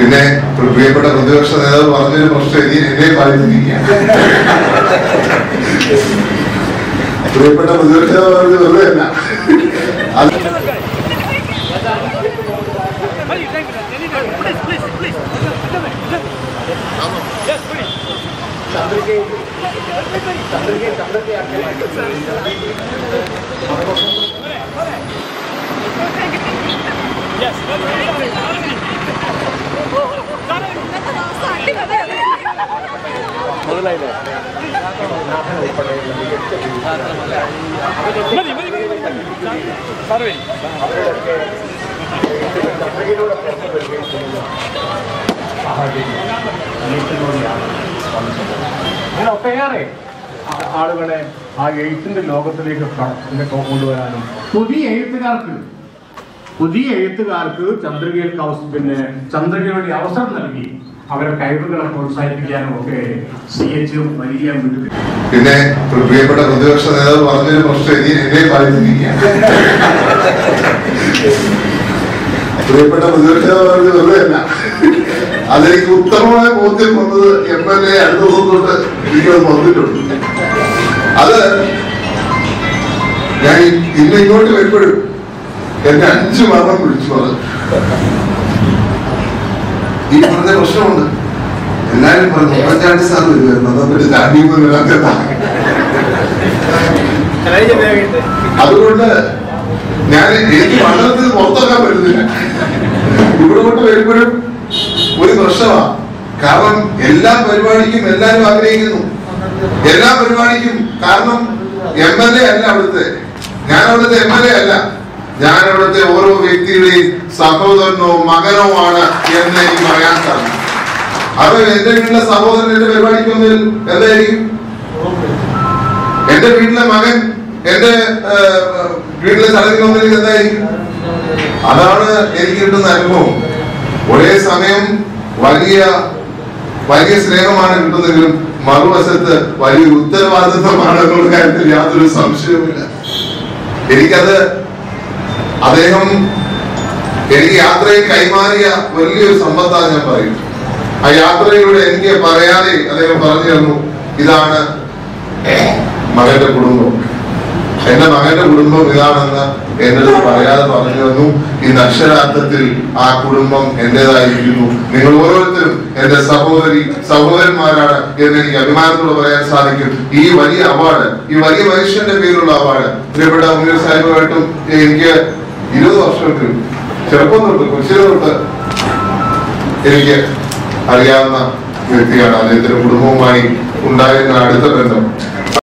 പിന്നെ പ്രിയപ്പെട്ട പ്രതിപക്ഷ നേതാവ് പറഞ്ഞൊരു പ്രശ്നം ഇനി എന്നെ ബാധിച്ചിരിക്കുകയാണ് പ്രിയപ്പെട്ട പ്രതിപക്ഷ നേതാവ് പറഞ്ഞത് വെറുതെ അല്ല അത് അങ്ങനെ ഒട്ടേറെ ആ- ആളുകളെ ആ എഴുത്തിന്റെ ലോകത്തിലേക്ക് ക- ഇങ്ങനെ കൊണ്ടുവരാനും പുതിയ എഴുത്തുകാർക്ക് പുതിയ എഴുത്തുകാർക്ക് ചന്ദ്രികയിൽ കൗസ് പിന്നെ ചന്ദ്രികയുടെ അവസരം നൽകി അവരെ കഴിവുകളെ പ്രോത്സാഹിപ്പിക്കാനും ഒക്കെ സി എച്ച് വലിയ മിടുക്ക് പിന്നെ പ്രിയപ്പെട്ട പ്രതിപക്ഷ നേതാവ് പറഞ്ഞൊരു പ്രശ്നം ഇനി എന്നെ ബാധിച്ചിരിക്കുകയാണ് പ്രിയപ്പെട്ട പ്രതിപക്ഷ നേതാവ് പറഞ്ഞത് വെറുതെ അല്ല അതെനിക്ക് ഉത്തമമായ ബോധ്യം വന്നത് എം എൽ എ അടുത്ത ദിവസം തൊട്ട് എനിക്കത് വന്നിട്ടുണ്ട് അത് ഞാൻ ഇന്ന് ഇങ്ങോട്ട് വരുമ്പോഴും എന്നെ അഞ്ചു മരണം വിളിച്ചു പറഞ്ഞു ഈ പറഞ്ഞ പ്രശ്നമുണ്ട് എല്ലാരും പറഞ്ഞു ഉമ്മൻചാണ്ടി സാർ വരുമായിരുന്നു അതാ പിന്നെ സ്റ്റാൻഡിംഗ് ഒന്നും വരാത്ത അതുകൊണ്ട് ഞാൻ എനിക്ക് പഠനത്തിൽ പുറത്തിറങ്ങാൻ പറ്റുന്നില്ല ഇവിടെ കൊണ്ട് വരുമ്പോഴും ഒരു പ്രശ്നമാണ് കാരണം എല്ലാ പരിപാടിക്കും എല്ലാവരും ആഗ്രഹിക്കുന്നു എല്ലാ പരിപാടിക്കും കാരണം എം എൽ എ അല്ല അവിടുത്തെ ഞാൻ അവിടുത്തെ എം എൽ എ അല്ല ഞാൻ അവിടുത്തെ ഓരോ വ്യക്തിയുടെയും സഹോദരനോ മകനോ ആണ് എന്ന് എനിക്ക് പറയാൻ സാധിക്കും അത് എന്റെ വീട്ടിലെ സഹോദരൻ എന്റെ പരിപാടിക്ക് വന്നതിൽ എന്തായിരിക്കും എന്റെ വീട്ടിലെ മകൻ എന്റെ ആ, വീട്ടിലെ ചടങ്ങിൽ വന്നതിൽ എന്തായിരിക്കും അതാണ് എനിക്ക് കിട്ടുന്ന അനുഭവം ഒരേ സമയം വലിയ വലിയ സ്നേഹമാണ് കിട്ടുന്നതെങ്കിലും മറുവശത്ത് വലിയ ഉത്തരവാദിത്വമാണ് എന്നുള്ള കാര്യത്തിൽ യാതൊരു സംശയവുമില്ല എനിക്കത് അദ്ദേഹം എനിക്ക് യാത്രയിൽ കൈമാറിയ വലിയൊരു സമ്പത്താണ് ഞാൻ പറയും ആ യാത്രയിലൂടെ എനിക്ക് പറയാതെ അദ്ദേഹം പറഞ്ഞു തന്നു ഇതാണ് മകന്റെ കുടുംബം എന്റെ മകന്റെ കുടുംബം ഇതാണെന്ന് എന്റെ അടുത്ത് പറയാതെ പറഞ്ഞു തന്നു ഇന്ന് അക്ഷരാർത്ഥത്തിൽ ആ കുടുംബം എന്റേതായിരിക്കുന്നു നിങ്ങൾ ഓരോരുത്തരും എന്റെ സഹോദരി സഹോദരന്മാരാണ് എന്ന് എനിക്ക് അഭിമാനത്തോടെ പറയാൻ സാധിക്കും ഈ വലിയ അവാർഡ് ഈ വലിയ മനുഷ്യന്റെ പേരിലുള്ള അവാർഡ് പ്രിയപ്പെട്ട മുനീർ സാഹിബുമായിട്ടും എനിക്ക് ഇരുപത് വർഷമെങ്കിലും ചെറുപ്പം തൊട്ട് കൊച്ചിലെ തൊട്ട് എനിക്ക് അറിയാവുന്ന വ്യക്തിയാണ് അദ്ദേഹത്തിന്റെ കുടുംബവുമായി ഉണ്ടായിരുന്ന അടുത്ത ബന്ധം